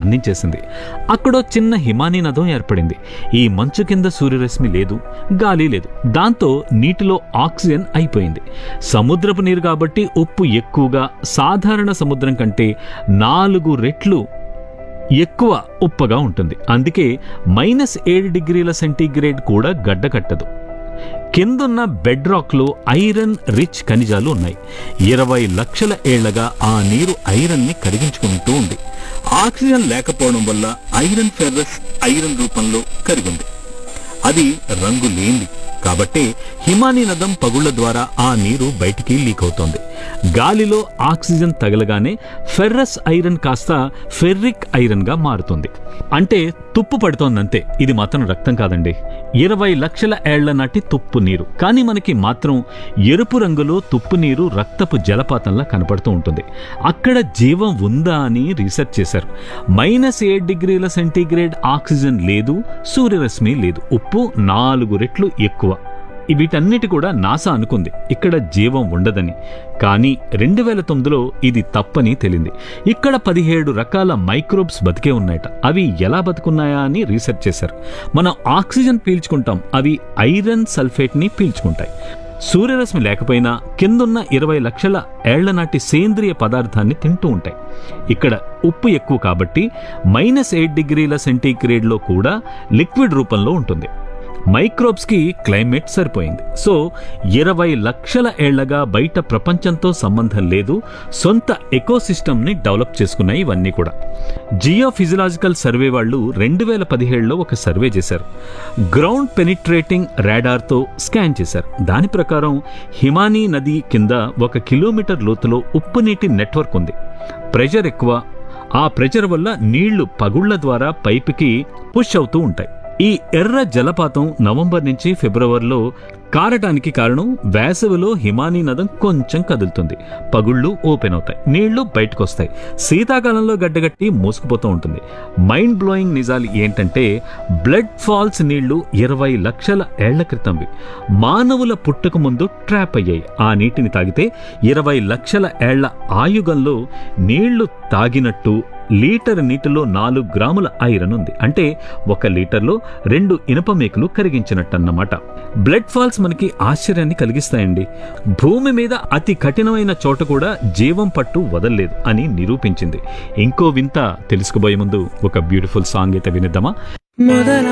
అందించేసింది అక్కడో చిన్న హిమానీ నదం ఏర్పడింది ఈ మంచు కింద సూర్యరశ్మి లేదు గాలి లేదు దాంతో నీటిలో ఆక్సిజన్ అయిపోయింది సముద్రపు నీరు కాబట్టి ఉప్పు ఎక్కువగా సాధారణ సముద్రం కంటే నాలుగు రెట్లు ఎక్కువ ఉప్పగా ఉంటుంది అందుకే మైనస్ ఏడు డిగ్రీల సెంటీగ్రేడ్ కూడా గడ్డ కట్టదు కిందున్న బెడ్ రాక్లో ఐరన్ రిచ్ ఖనిజాలు ఉన్నాయి ఇరవై లక్షల ఏళ్లగా ఆ నీరు ఐరన్ని కరిగించుకుంటూ ఉంది ఆక్సిజన్ లేకపోవడం వల్ల ఐరన్ ఫెర్రస్ ఐరన్ రూపంలో కరిగింది అది రంగు లేనిది కాబట్టి హిమానీ నదం పగుళ్ల ద్వారా ఆ నీరు బయటికి లీక్ అవుతోంది గాలిలో ఆక్సిజన్ తగలగానే ఫెర్రస్ ఐరన్ కాస్త ఫెర్రిక్ ఐరన్ గా మారుతుంది అంటే తుప్పు పడుతోందంతే ఇది మాత్రం రక్తం కాదండి ఇరవై లక్షల ఏళ్ల నాటి తుప్పు నీరు కానీ మనకి మాత్రం ఎరుపు రంగులో తుప్పు నీరు రక్తపు జలపాతంలా కనపడుతూ ఉంటుంది అక్కడ జీవం ఉందా అని రీసెర్చ్ చేశారు మైనస్ ఏడు డిగ్రీల సెంటీగ్రేడ్ ఆక్సిజన్ లేదు సూర్యరశ్మి లేదు ఉప్పు నాలుగు రెట్లు ఎక్కువ వీటన్నిటి కూడా నాసా అనుకుంది ఇక్కడ జీవం ఉండదని కానీ రెండు వేల తొమ్మిదిలో ఇది తప్పని తేలింది ఇక్కడ పదిహేడు రకాల మైక్రోబ్స్ బతికే ఉన్నాయట అవి ఎలా బతుకున్నాయా అని రీసెర్చ్ చేశారు మనం ఆక్సిజన్ పీల్చుకుంటాం అవి ఐరన్ సల్ఫేట్ని పీల్చుకుంటాయి సూర్యరశ్మి లేకపోయినా కిందున్న ఇరవై లక్షల ఏళ్ల నాటి సేంద్రియ పదార్థాన్ని తింటూ ఉంటాయి ఇక్కడ ఉప్పు ఎక్కువ కాబట్టి మైనస్ ఎయిట్ డిగ్రీల సెంటీగ్రేడ్లో కూడా లిక్విడ్ రూపంలో ఉంటుంది మైక్రోబ్స్కి క్లైమేట్ సరిపోయింది సో ఇరవై లక్షల ఏళ్లగా బయట ప్రపంచంతో సంబంధం లేదు సొంత ఎకోసిస్టమ్ని డెవలప్ చేసుకున్నాయి ఇవన్నీ కూడా జియో ఫిజిలాజికల్ సర్వే వాళ్ళు రెండు వేల పదిహేడులో ఒక సర్వే చేశారు గ్రౌండ్ పెనిట్రేటింగ్ రాడార్తో స్కాన్ చేశారు దాని ప్రకారం హిమానీ నది కింద ఒక కిలోమీటర్ లోతులో ఉప్పు నీటి నెట్వర్క్ ఉంది ప్రెషర్ ఎక్కువ ఆ ప్రెషర్ వల్ల నీళ్లు పగుళ్ల ద్వారా పైపుకి పుష్ అవుతూ ఉంటాయి ఈ ఎర్ర జలపాతం నవంబర్ నుంచి ఫిబ్రవరిలో కారటానికి కారణం వేసవిలో హిమానీ నదం కొంచెం కదులుతుంది పగుళ్ళు ఓపెన్ అవుతాయి నీళ్లు బయటకు వస్తాయి శీతాకాలంలో గడ్డగట్టి మూసుకుపోతూ ఉంటుంది మైండ్ బ్లోయింగ్ నిజాలు ఏంటంటే బ్లడ్ ఫాల్స్ నీళ్లు ఇరవై లక్షల ఏళ్ల క్రితంవి మానవుల పుట్టుక ముందు ట్రాప్ అయ్యాయి ఆ నీటిని తాగితే ఇరవై లక్షల ఏళ్ల ఆయుగంలో నీళ్లు తాగినట్టు లీటర్ నీటిలో నాలుగు గ్రాముల ఐరన్ ఉంది అంటే ఒక లీటర్లో రెండు ఇనుప మేకులు కరిగించినట్టన్నమాట బ్లడ్ ఫాల్స్ మనకి ఆశ్చర్యాన్ని కలిగిస్తాయండి భూమి మీద అతి కఠినమైన చోట కూడా జీవం పట్టు వదల్లేదు అని నిరూపించింది ఇంకో వింత తెలుసుకుపోయే ముందు ఒక బ్యూటిఫుల్ సాంగ్ అయితే వినిద్దామా మొదల